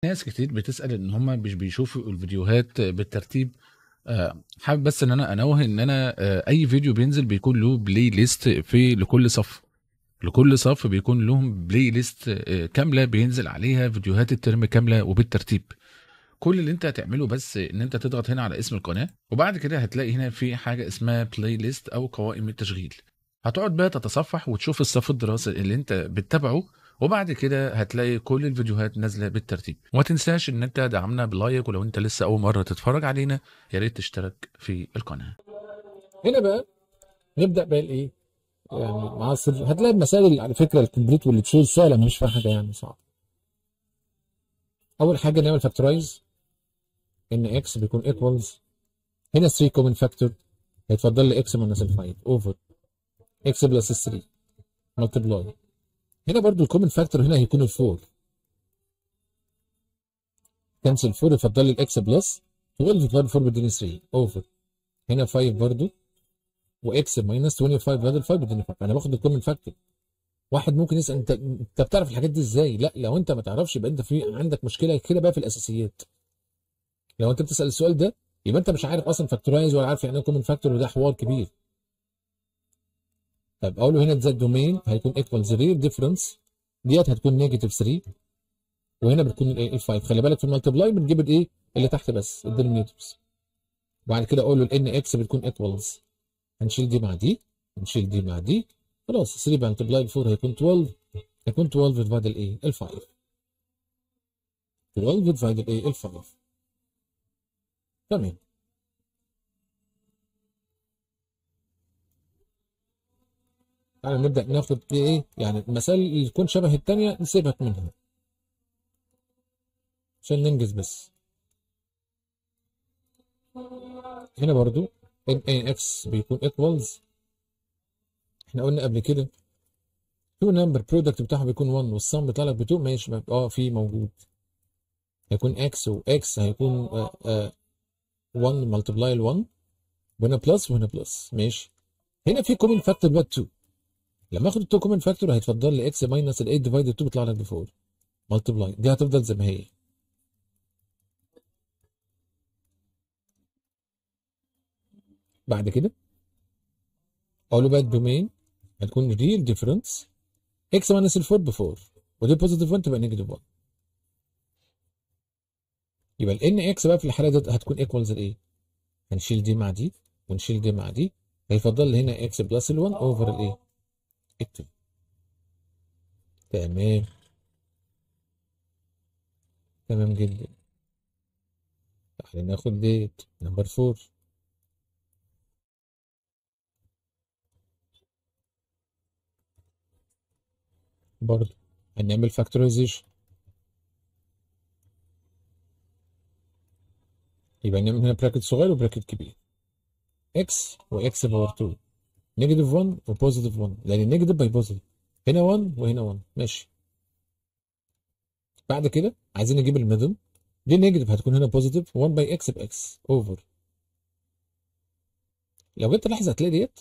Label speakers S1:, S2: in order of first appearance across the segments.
S1: ناس كتير بتسأل إن هم مش بيشوفوا الفيديوهات بالترتيب آه، حابب بس إن أنا أنوه إن أنا آه، أي فيديو بينزل بيكون له بلاي ليست في لكل صف لكل صف بيكون لهم بلاي ليست آه، كاملة بينزل عليها فيديوهات الترم كاملة وبالترتيب كل اللي انت هتعمله بس ان انت تضغط هنا على اسم القناة وبعد كده هتلاقي هنا في حاجة اسمها بلاي ليست او قوائم التشغيل هتقعد بقى تتصفح وتشوف الصف الدراسي اللي انت بتتابعه وبعد كده هتلاقي كل الفيديوهات نازله بالترتيب وما تنساش ان انت دعمنا بلايك ولو انت لسه اول مره تتفرج علينا يا ريت تشترك في القناه
S2: هنا بقى نبدا بقى الايه يعني مع السر هتلاقي المسائل على فكره الكومبليت واللي تشوز سهله مش فيها حاجه يعني صعبه اول حاجه نعمل فاكتورايز ان اكس بيكون ايكوالز هنا 3 كومن فاكتور هيتفضل لي اكس ماينس 5 اوفر اكس بلس 3 ملتبلاي هنا برضو الكومن فاكتور هنا هيكون الفور كنسل 4 يفضل لي الاكس بلس 12 ديفايد 4 بيديني 3 اوفر هنا 5 برضو واكس ماينس 25 بدل 5 بيديني 5 انا باخد الكومن فاكتور واحد ممكن يسال انت انت بتعرف الحاجات دي ازاي؟ لا لو انت ما تعرفش يبقى انت في عندك مشكله كده بقى في الاساسيات. لو انت بتسال السؤال ده يبقى انت مش عارف اصلا فاكتورايز ولا عارف يعني ايه كومن فاكتور وده حوار كبير. طيب اقول له هنا زد دومين هيكون ايكوالز رير ديفرنس ديت هتكون نيجاتيف 3 وهنا بتكون الايه ال 5 خلي بالك في المالتبلاي بنجيب الايه اللي تحت بس الدينومينيتورز وبعد كده اقول له الان اكس بتكون ايكوالز هنشيل دي مع دي هنشيل دي مع دي خلاص 3 مالتبلاي 4 هيكون 12 هيكون 12 ديفايد الايه ال 5 12 ديفايد الايه ال 5 تمام يعني نبدأ ناخد ايه يعني المسائل اللي تكون شبه التانية نسيبك منها عشان ننجز بس هنا برضو ان اي اكس بيكون ايكوالز احنا قلنا قبل كده تو نمبر برودكت بتاعهم بيكون 1 والسم بيطلع لك ب 2 ماشي اه في موجود هيكون اكس واكس هيكون آه آه 1 ملتبلاي ال 1 وهنا بلس وهنا بلس ماشي هنا في كومن فاكتور بقى 2 لما اخد التو كومن فاكتور هيتفضل لي اكس ماينس ال 8 ديفايد 2 بيطلع لك ب 4 ملتبلاي دي هتفضل زي ما هي بعد كده اقول له بقى الدومين هتكون ريل ديفرنس اكس ماينس ال 4 ب 4 ودي بوزيتيف 1 تبقى نيجاتيف 1 يبقى ال ان اكس بقى في الحاله دي هتكون ايكوالز لايه؟ هنشيل دي مع دي ونشيل دي مع دي هيفضل لي هنا اكس بلس ال 1 اوفر الايه؟ اكتب تمام تمام جدا تعالى ناخد ديت نمبر 4 برضه هنعمل فاكتورايزيشن يبقى نعمل هنا براكت صغير وبراكت كبير اكس واكس باور 2 نيجاتيف 1 وبوزيتيف 1 لان النيجاتيف باي بوزيتيف هنا 1 وهنا 1 ماشي بعد كده عايزين نجيب الميدل دي نيجاتيف هتكون هنا بوزيتيف 1 باي اكس باكس اوفر لو جيت تلاحظ هتلاقي ديت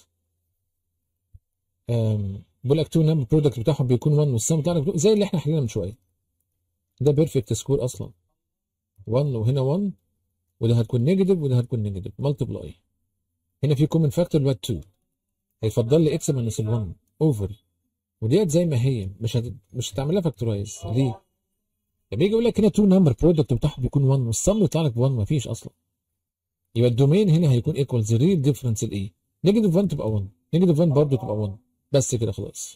S2: بقول لك 2 نمبر برودكت بتاعهم بيكون 1 والسم بتاعك زي اللي احنا حكينا من شويه ده بيرفكت سكور اصلا 1 وهنا 1 وده هتكون نيجاتيف وده هتكون نيجاتيف ملتبلاي هنا في كومن فاكتور اللي هو 2 هيفضل لي اكس ماينس ال 1 اوفر وديت زي ما هي مش هت... مش هتعمل لها فاكتورايز ليه؟ لما يجي يقول لك هنا 2 نمبر برودكت بتاعهم بيكون 1 والسم بيطلع لك ب 1 مفيش اصلا يبقى الدومين هنا هيكون ايكوالز ريل ديفرنس الايه؟ نيجاتيف 1 تبقى 1 نيجاتيف 1 برضه تبقى 1 بس كده خلاص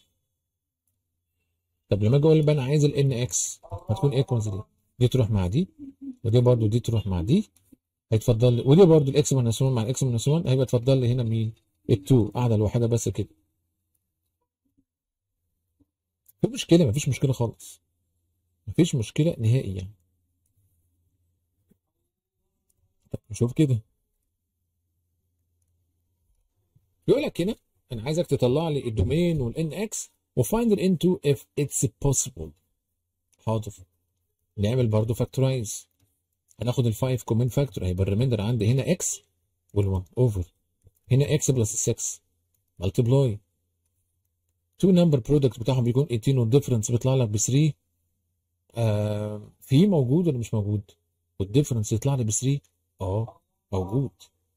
S2: طب لما اجي اقول بقى انا عايز ال ان اكس هتكون ايكوالز دي دي تروح مع دي ودي برضه دي تروح مع دي هيتفضل لي ودي برضه الاكس ماينس 1 مع الاكس ماينس 1 هيبقى اتفضل لي هنا مين؟ ال 2 قاعده لوحدها بس كده في مشكله مفيش مشكله خالص مفيش مشكله نهائي يعني طب نشوف كده بيقول لك هنا انا عايزك تطلع لي الدومين والان اكس وفايند الان 2 if it's possible حاضر نعمل برضو فاكتورايز هناخد ال5 كومين فاكتور هيبقى الريميندر عندي هنا اكس وال1 اوفر هنا اكس بلس 6 ملتبلاي 2 نمبر برودكت بتاعهم بيكون 18 والديفرنس بيطلع لك ب 3 آه في موجود ولا مش موجود والديفرنس يطلع لي ب 3 اه موجود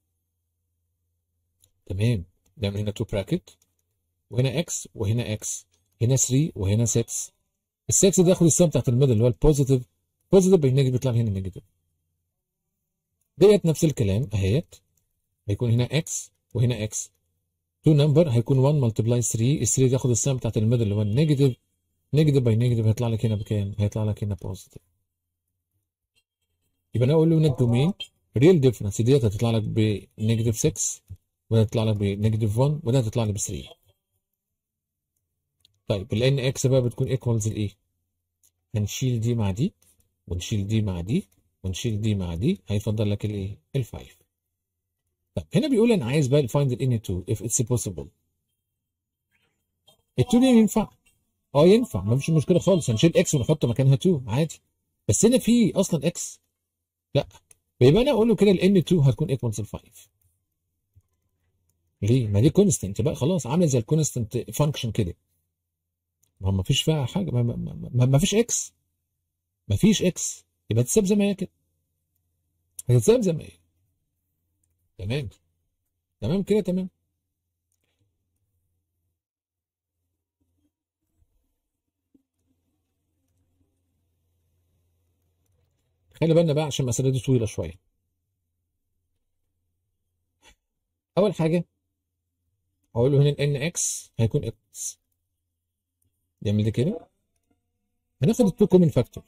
S2: تمام نعمل هنا 2 براكت وهنا اكس وهنا اكس هنا 3 وهنا 6 ال 6 ده ياخد السهم بتاعت الميدل اللي هو البوزيتيف بوزيتيف بالنيجاتيف يطلع لي هنا نيجاتيف ديت نفس الكلام اهيت هيكون هنا اكس وهنا اكس 2 نمبر هيكون 1 ملتبلاي 3 ال 3 ياخد السهم بتاعت الميدل اللي هو النيجاتيف نيجاتيف باي نيجاتيف هيطلع لك هنا بكام؟ هيطلع لك هنا بوزيتيف يبقى انا اقول له هنا الدومين ريل ديفرنس ديت هتطلع لك بنيجاتيف 6 وده هتطلع لك بنيجاتيف 1 وده هتطلع لك ب 3 طيب ال ان اكس بقى بتكون ايكوالز لايه؟ هنشيل دي مع دي ونشيل دي مع دي ونشيل دي مع دي هيفضل لك الايه؟ ال 5 طب هنا بيقول انا عايز بقى find ال n2 if it's possible ال 2 دي ينفع اه ينفع ما فيش مشكله خالص هنشيل اكس ونحط مكانها 2 عادي بس هنا في اصلا اكس لا يبقى انا اقول له كده ال n2 هتكون ايكوالز ل 5 ليه؟ ما دي كونستنت بقى خلاص عامله زي الكونستنت فانكشن كده ما هو ما فيش فيها حاجه ما, ما, ما, ما فيش اكس ما فيش اكس يبقى تساب زي ما هي كده هتتساب زي ما هي تمام تمام كده تمام خلي بالنا بقى عشان المسألة دي طويلة شوية أول حاجة هقول له هنا ال NX هيكون X نعمل ده كده هناخد ال 2 كومن فاكتور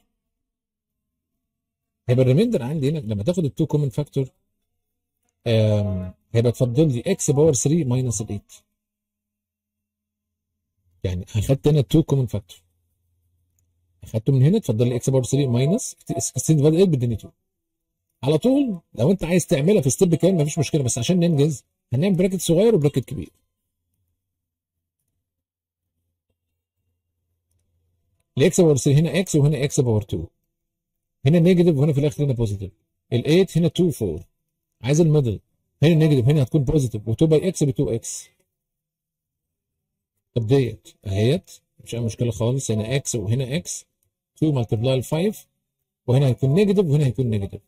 S2: هيبقى الريميندر عندي هنا لما تاخد ال 2 كومن فاكتور هيبقى تفضل لي x باور 3 ماينس ال 8 يعني اخدت هنا 2 كومن فاكتور اخدته من هنا اتفضل لي اكس باور 3 ماينس 16 ديفايد 8 بالدنيا 2 على طول لو انت عايز تعملها في ستيب كامل مفيش مشكله بس عشان ننجز هنعمل براكت صغير وبراكت كبير الاكس باور 3 هنا اكس وهنا اكس باور 2 هنا نيجاتيف وهنا في الاخر هنا بوزيتيف ال 8 هنا 2 4 عايز الميدل هنا نيجاتيف هنا هتكون بوزيتيف و2 باي اكس ب 2 اكس طب ديت اهيت مش اي مشكله خالص هنا اكس وهنا اكس 2 ملتبلاي 5 وهنا هيكون نيجاتيف وهنا هيكون نيجاتيف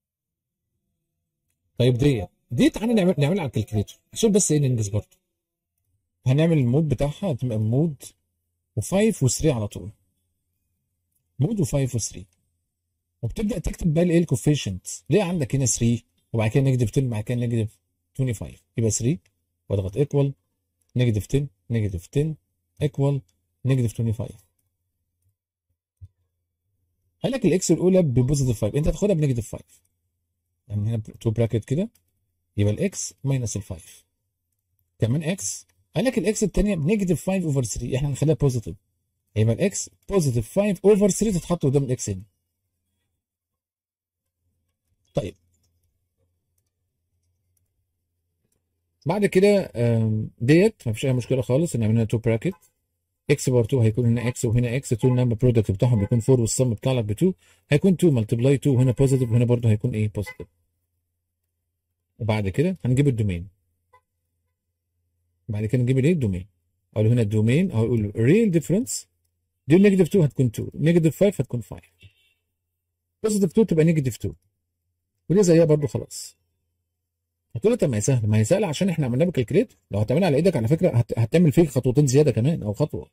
S2: طيب ديت دي تعالى نعمل نعملها على الكالكليتر عشان بس ايه ننجز برضه هنعمل المود بتاعها هتبقى مود و5 و3 على طول مود و5 و3 وبتبدا تكتب بقى الايه الكوفيشنتس ليه عندك هنا 3 وبعد كده نيجاتيف 10 بعد كده نيجاتيف 25 يبقى 3 واضغط ايكوال نيجاتيف 10 نيجاتيف 10 ايكوال نيجاتيف 25 قال لك الاكس الاولى ببوزيتيف 5 انت هتاخدها بنيجاتيف 5 يعني هنا تو براكت كده يبقى الاكس ماينس ال 5 كمان اكس قال لك الاكس الثانيه بنيجاتيف 5 اوفر 3 احنا هنخليها بوزيتيف يبقى الاكس بوزيتيف 5 اوفر 3 تتحط قدام الاكس هنا طيب بعد كده ديت مفيش اي مشكله خالص نعمل لها تو براكت اكس بار 2 هيكون هنا اكس وهنا اكس 2 النمبر برودكت بتاعهم بيكون 4 والسم بيطلع لك ب 2 هيكون 2 ملتبلاي 2 وهنا بوزيتيف وهنا برضه هيكون ايه بوزيتيف وبعد كده هنجيب الدومين بعد كده نجيب الايه الدومين اقول هنا الدومين اقول له ريل ديفرنس دي نيجاتيف 2 هتكون 2 نيجاتيف 5 هتكون 5 بوزيتيف 2 تبقى نيجاتيف 2 ودي زيها برضه خلاص هتقول طب ما هي سهله ما هي سهله عشان احنا عملناها بالكالكليتر لو هتعملها على ايدك على فكره هت... هتعمل فيك خطوتين زياده كمان او خطوه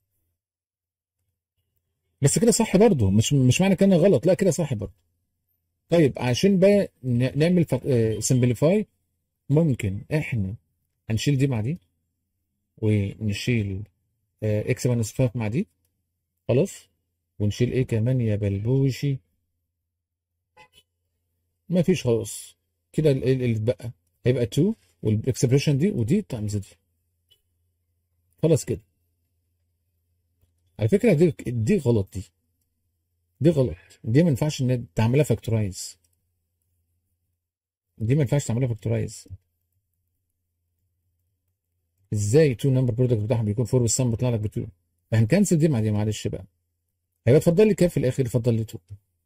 S2: بس كده صح برضه مش مش معنى كده غلط لا كده صح برضه طيب عشان بقى ن- نعمل سمبليفاي ممكن احنا هنشيل دي مع دي ونشيل اكس ماينس 5 مع دي خلاص ونشيل ايه كمان يا بلبوشي ما فيش خلاص كده ال- ال- اللي اتبقى هيبقى 2 والاكسبريشن دي ودي تايمز دي خلاص كده على فكره دي دي غلط دي دي غلط دي ما ينفعش ان تعملها فاكتورايز دي ما ينفعش تعملها فاكتورايز ازاي 2 نمبر برودكت بتاعهم بيكون 4 والسم بيطلع لك ب 2 فهنكنسل دي مع دي معلش بقى هيبقى اتفضل لي كام في الاخر اتفضل لي 2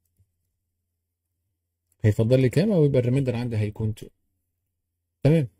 S2: هيفضل لي كام او يبقى الريميندر عندي هيكون 2 تمام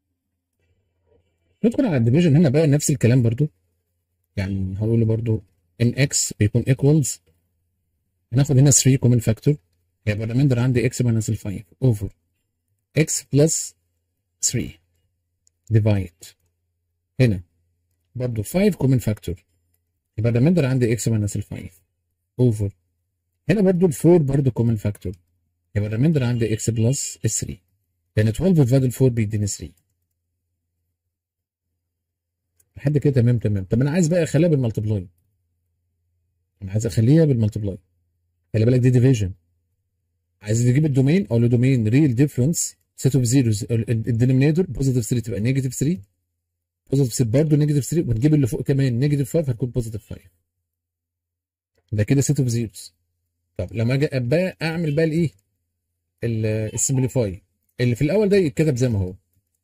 S2: ندخل على الديفيجن هنا بقى نفس الكلام برضو يعني هقول له برضو ان اكس بيكون ايكوالز هناخد هنا 3 كومن فاكتور هيبقى الريميندر عندي اكس ماينس ال 5 اوفر اكس بلس 3 ديفايد هنا برضه 5 كومن فاكتور يبقى الريميندر عندي اكس ماينس ال 5 اوفر هنا برضه ال 4 برضه كومن فاكتور يبقى الريميندر عندي اكس بلس ال 3 لان 12 ديفايد 4 بيديني 3 لحد كده تمام تمام طب انا عايز بقى اخليها بالمالتبلاي انا عايز اخليها بالمالتبلاي خلي بالك دي ديفيجن عايز تجيب الدومين او الدومين ريل ديفرنس سيت اوف زيروز الدينومينيتور بوزيتيف 3 تبقى نيجاتيف 3 بوزيتيف 6 برضه نيجاتيف 3 وتجيب اللي فوق كمان نيجاتيف 5 هتكون بوزيتيف 5 ده كده سيت اوف زيروز طب لما اجي بقى اعمل بقى الايه السمبليفاي اللي في الاول ده يتكتب زي ما هو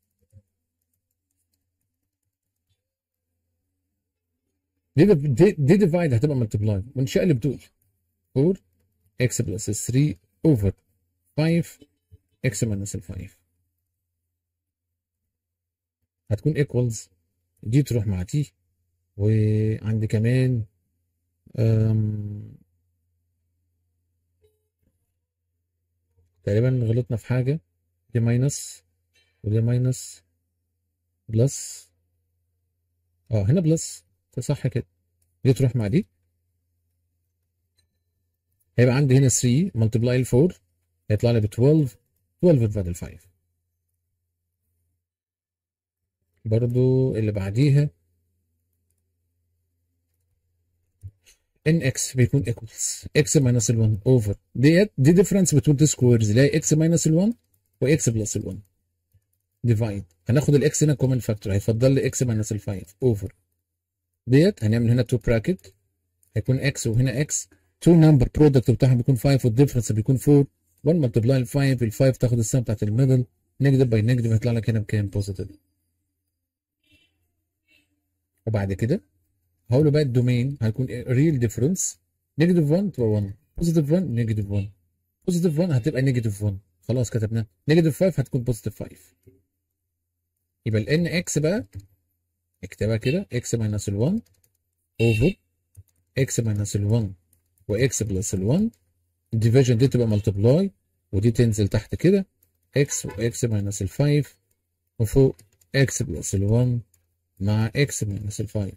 S2: دي دي, دي ديفايد هتبقى ملتبلاي ونشقلب دول 4 اكس بلس 3 اوفر 5 اكس ماينس ال 5 هتكون ايكوالز دي تروح مع دي وعندي كمان أم تقريبا غلطنا في حاجة دي ماينس ودي ماينس بلس اه هنا بلس صح كده دي تروح مع دي هيبقى عندي هنا 3 ملتبلاي ال 4 هيطلع لي ب 12 12 بدل 5 برضو اللي بعديها ان اكس بيكون ايكوالز اكس ماينس ال 1 اوفر ديت دي ديفرنس بتوين تو سكويرز اللي هي اكس ماينس ال 1 واكس بلس ال 1 ديفايد هناخد الاكس هنا كومن فاكتور هيفضل لي اكس ماينس ال 5 اوفر ديت هنعمل هنا 2 براكت هيكون اكس وهنا اكس 2 نمبر برودكت بتاعهم بيكون 5 والديفرنس بيكون 4 1 ملتبلاي ال 5 ال 5 تاخد السهم بتاعت الميدل نيجاتيف باي نيجاتيف هيطلع لك هنا بكام بوزيتيف وبعد كده هقول له بقى الدومين هيكون ريل ديفرنس نيجاتيف 1 تبقى 1 بوزيتيف 1 نيجاتيف 1 بوزيتيف 1 هتبقى نيجاتيف 1 خلاص كتبناها نيجاتيف 5 هتكون بوزيتيف 5 يبقى ال ان اكس بقى اكتبها كده اكس ماينس ال 1 اوفر اكس ماينس ال 1 واكس بلس ال 1 الديفيجن دي تبقى ملتبلاي ودي تنزل تحت كده اكس واكس ماينس ال 5 وفوق اكس بلس ال 1 مع اكس ماينس ال 5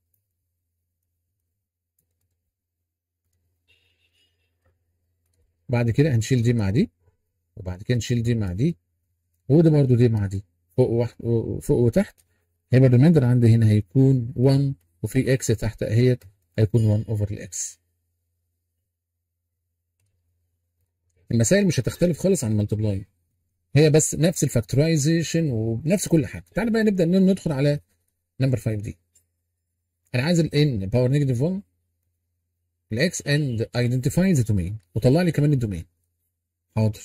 S2: بعد كده هنشيل دي مع دي وبعد كده نشيل دي مع دي وده برضو دي مع دي فوق واحد فوق وتحت هيبقى الريميندر عندي هنا هيكون 1 وفي اكس تحت اهيت هيكون 1 اوفر الاكس المسائل مش هتختلف خالص عن الملتبلاي هي بس نفس الفاكتورايزيشن ونفس كل حاجه تعال بقى نبدا ندخل على نمبر 5 دي انا عايز الان باور نيجاتيف 1 الاكس اند ايدنتيفاي ذا دومين وطلع لي كمان الدومين حاضر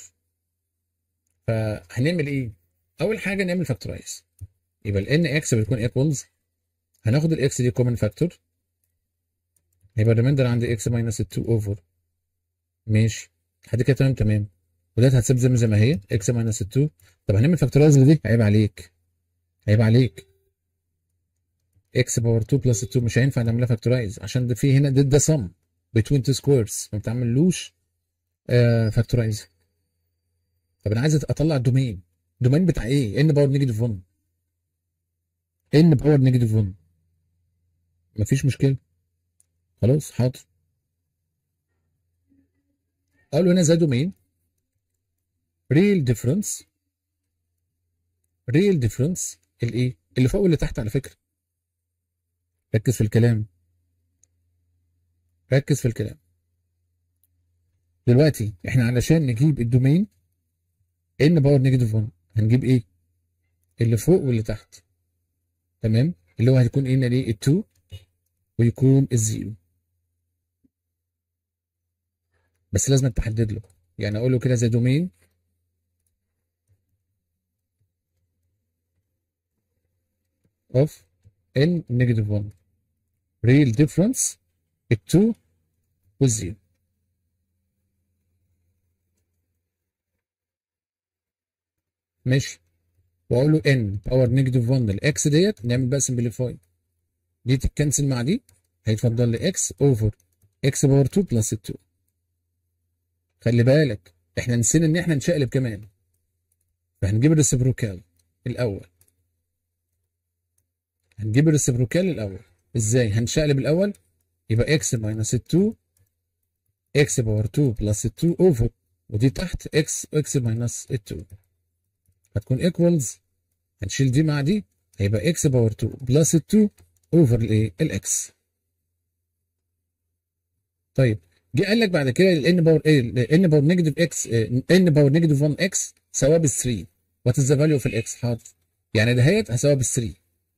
S2: فهنعمل ايه اول حاجه نعمل فاكتورايز يبقى الان اكس بتكون ايكوالز هناخد الاكس دي كومن فاكتور يبقى الريميندر عندي اكس ماينس 2 اوفر ماشي لحد كده تمام تمام وديت هتسيب زي ما زي ما هي اكس ماينس 2 طب هنعمل فاكتورايز لدي عيب عليك عيب عليك اكس باور 2 بلس 2 مش هينفع نعملها فاكتورايز عشان ده في هنا ده ده سم بتوين تو سكويرز ما بتعملوش آه فاكتورايز طب انا عايز اطلع الدومين الدومين بتاع ايه ان باور نيجاتيف 1 ان باور نيجاتيف 1 مفيش مشكله خلاص حاضر قالوا هنا زي دومين ريل ديفرنس ريل ديفرنس الايه اللي فوق واللي تحت على فكره ركز في الكلام ركز في الكلام دلوقتي احنا علشان نجيب الدومين ان باور نيجاتيف 1 هنجيب ايه اللي فوق واللي تحت تمام اللي هو هيكون هنا ايه ال2 ويكون الزيرو بس لازم تحدد له يعني اقول له كده زي دومين اوف ان نيجاتيف 1 ريل ديفرنس ال2 والزيرو ماشي واقول له ان باور نيجاتيف 1 الاكس ديت نعمل بقى سمبليفاي دي تتكنسل مع دي هيتفضل لي x over x باور 2 بلس 2 خلي بالك احنا نسينا ان احنا نشقلب كمان فهنجيب الريسبروكال الاول هنجيب الريسبروكال الاول ازاي هنشقلب الاول يبقى x ماينس 2 x باور 2 بلس 2 اوفر ودي تحت x x ماينس 2 هتكون ايكوالز هنشيل دي مع دي هيبقى x باور 2 بلس 2 اوفر الايه الاكس طيب جه قال لك بعد كده الان باور ايه الان باور نيجاتيف اكس ان باور نيجاتيف 1 اكس سواء بال 3 وات از ذا فاليو في الاكس حاضر يعني دهيت هساويها بال 3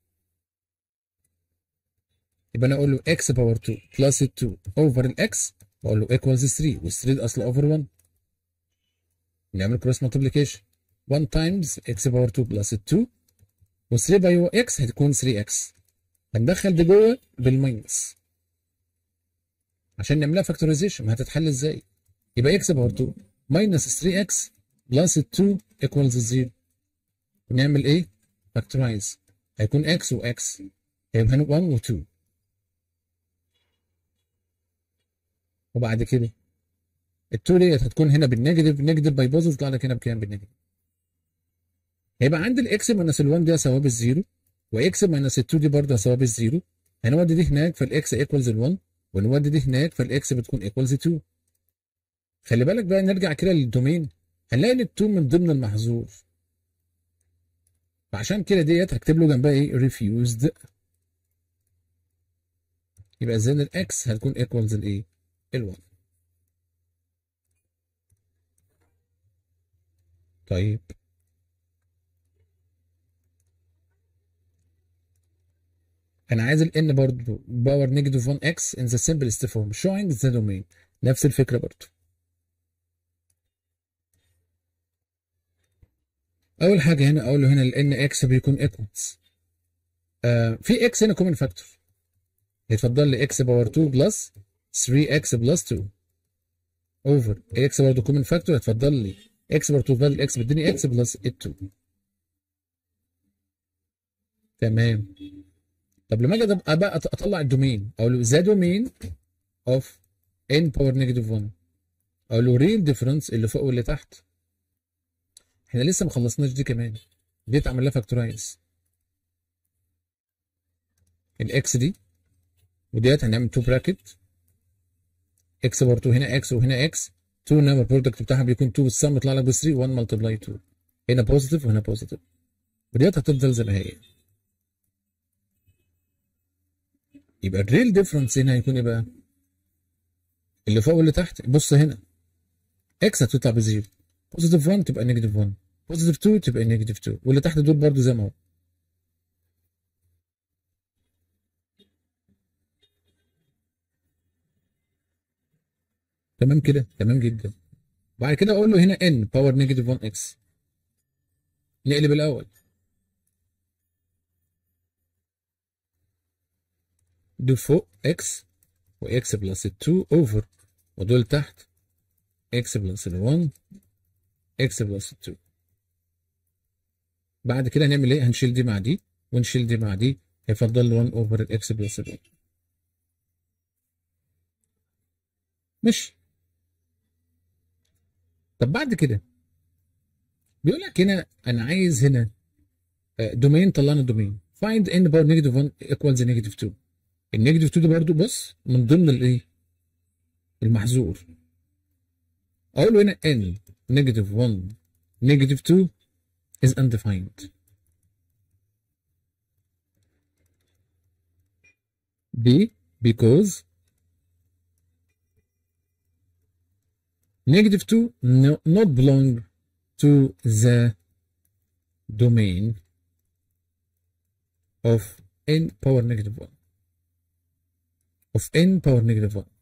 S2: يبقى انا اقول له اكس باور 2 بلس 2 اوفر الاكس واقول له ايكوالز 3 وال 3 ده اصلا اوفر 1 نعمل كروس مالتيبليكيشن 1 تايمز اكس باور 2 بلس 2 و 3 باي اكس هتكون 3 اكس هندخل دي جوه بالماينس عشان نعملها فاكتورايزيشن هتتحل ازاي؟ يبقى اكس باور 2 ماينس 3 اكس بلس 2 ايكوالز 0 نعمل ايه؟ فاكتورايز هيكون اكس واكس هيبقى هنا 1 و 2 وبعد كده ال 2 ديت هتكون هنا بالنيجاتيف نيجاتيف باي بوزيتيف طلع لك هنا بكام بالنيجاتيف هيبقى عندي الاكس ماينس ال 1 دي هساويها بالزيرو واكس ماينس ال 2 دي برضه هساويها بالزيرو هنودي دي هناك فالاكس ايكوالز ال 1 ونودي دي هناك فالاكس بتكون ايكوالز 2 خلي بالك بقى نرجع كده للدومين هنلاقي ان ال 2 من ضمن المحظور فعشان كده ديت هكتب له جنبها ايه ريفيوزد يبقى اذا الاكس هتكون ايكوالز الايه ال 1 طيب انا عايز ال n برضه باور نيجاتيف 1 x in the simplest form showing the domain نفس الفكره برضه اول حاجه هنا اقول له هنا ال n x بيكون equals آه في x هنا كومن فاكتور يتفضل لي x باور 2 بلس 3x بلس 2 اوفر x برضه كومن فاكتور يتفضل لي x باور 2 بدل x بيديني x بلس 2 تمام طب لما اجي بقى اطلع الدومين اقول له ذا دومين اوف n باور نيجاتيف 1 اقول له ريل ديفرنس اللي فوق واللي تحت احنا لسه ما خلصناش دي كمان دي اتعمل لها فاكتورايز الاكس دي وديت هنعمل 2 براكت اكس باور 2 هنا اكس وهنا اكس 2 انما البرودكت بتاعها بيكون 2 والسم يطلع لك ب 3 1 ملتبلاي 2 هنا بوزيتيف وهنا بوزيتيف وديت هتفضل زي ما هي يبقى الريل ديفرنس هنا هيكون ايه بقى؟ اللي فوق واللي تحت بص هنا اكس هتطلع بزيرو بوزيتيف 1 تبقى نيجاتيف 1 بوزيتيف 2 تبقى نيجاتيف 2 واللي تحت دول برضو زي ما هو تمام كده تمام جدا وبعد كده اقول له هنا n باور نيجاتيف 1 اكس نقلب الاول دول فوق x و x بلس 2 اوفر ودول تحت x بلس 1 x بلس 2 بعد كده هنعمل ايه هنشيل دي مع دي ونشيل دي مع دي هيفضل 1 اوفر الاكس بلس 1 ماشي طب بعد كده بيقول لك هنا انا عايز هنا دومين طلعنا دومين find n باور نيجاتيف 1 equals نيجاتيف 2 النيجاتيف 2 ده برضه بص من ضمن الايه المحظور اقول له هنا n نيجاتيف 1 نيجاتيف 2 is undefined B because negative 2 no, not belong to the domain of n power negative 1 of n power negative 1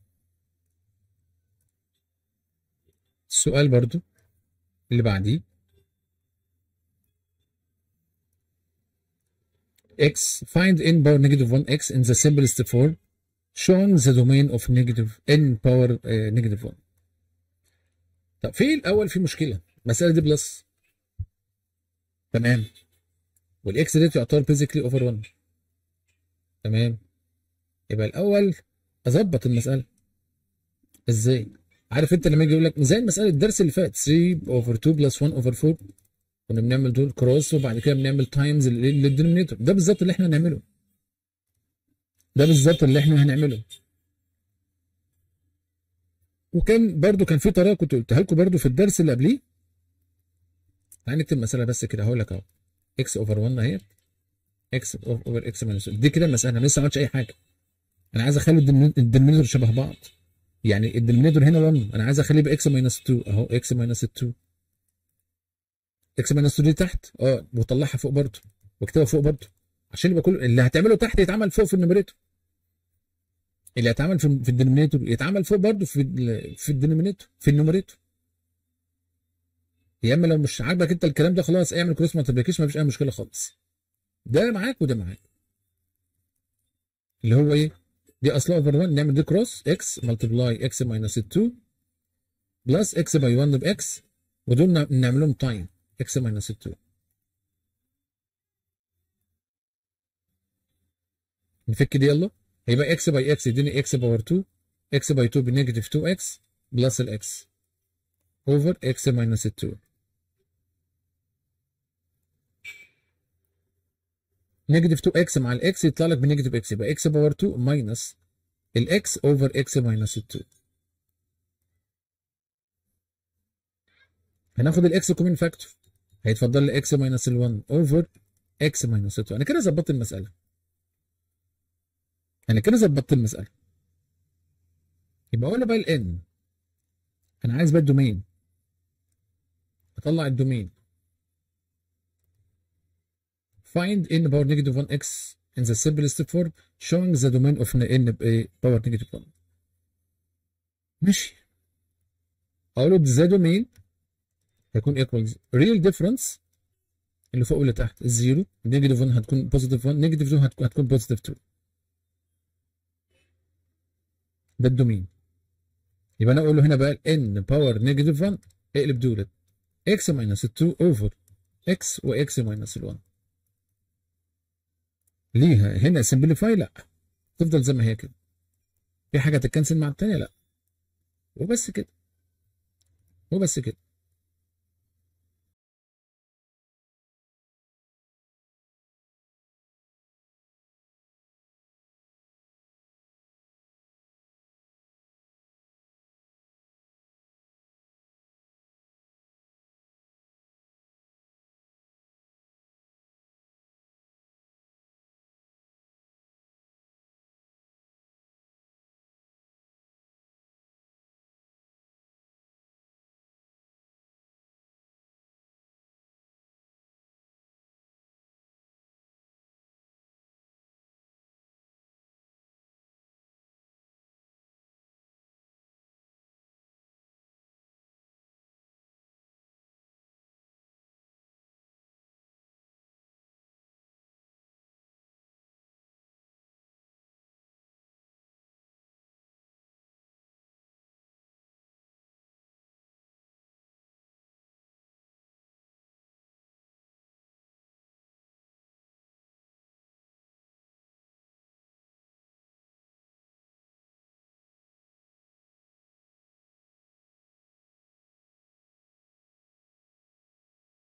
S2: السؤال برضو اللي بعديه x find n power negative 1x in the simplest form showing the domain of negative n power uh, negative 1 طب في الاول في مشكله المساله دي بلس تمام والاكس دي تعتبر بيزيكلي اوفر 1 تمام يبقى الاول اظبط المساله ازاي عارف انت لما يجي يقول لك زي المساله الدرس اللي فات 3 اوفر 2 بلس 1 اوفر 4 كنا بنعمل دول كروس وبعد كده بنعمل تايمز للدينومينيتور ده بالظبط اللي احنا هنعمله ده بالظبط اللي احنا هنعمله وكان برضو كان في طريقه كنت قلتها لكم برضو في الدرس اللي قبليه هنكتب المساله بس كده هقول لك اهو اكس اوفر 1 اهي اكس اوفر اكس ماينس دي كده المساله انا لسه ما عملتش اي حاجه انا عايز اخلي الدينومينيتور شبه بعض يعني الدينومينيتور هنا 1 انا عايز اخليه باكس ماينس 2 اهو اكس ماينس 2 اكس ماينس 2 دي تحت اه وطلعها فوق برضه واكتبها فوق برضه عشان يبقى كل اللي هتعمله تحت يتعمل فوق في النوميريتور اللي هيتعمل في, في الدينومينيتور يتعمل فوق برضه في في الدينومينيتور في النوميريتور يا اما لو مش عاجبك انت الكلام ده خلاص اعمل كروس مالتيبليكيشن مفيش اي مشكله خالص ده معاك وده معاك اللي هو ايه دي اصلها اوفر 1 نعمل دي كروس اكس ملتبلاي اكس ماينس 2 بلس اكس باي 1 باكس ودول نعمل لهم تايم اكس ماينس 2 نفك دي يلا هيبقى اكس باي اكس يديني اكس باور 2 اكس باي 2 بنيجاتيف 2 اكس بلس الاكس اوفر اكس ماينس 2 نيجاتيف 2 اكس مع الاكس يطلع لك بنيجاتيف اكس يبقى اكس باور 2 ماينس الاكس اوفر اكس ماينس 2 هناخد الاكس كومين فاكتور هيتفضل لي اكس ماينس ال 1 اوفر اكس ماينس 2 انا كده ظبطت المساله انا كده ظبطت المساله يبقى اقول بقى الان انا عايز بقى الدومين اطلع الدومين find n power negative 1x in the simplest form showing the domain of n power negative 1 ماشي اقول له the domain هيكون equals real difference اللي فوق واللي تحت الزيرو نيجاتيف 1 هتكون بوزيتيف 1 نيجاتيف 2 هتكون هتكون بوزيتيف 2 ده الدومين يبقى انا اقول له هنا بقى n باور نيجاتيف 1 اقلب دولت x ماينس 2 اوفر x و x ماينس 1 ليها هنا سمبليفاي لا تفضل زي ما هي كده في حاجه تتكنسل مع الثانيه لا وبس كده وبس كده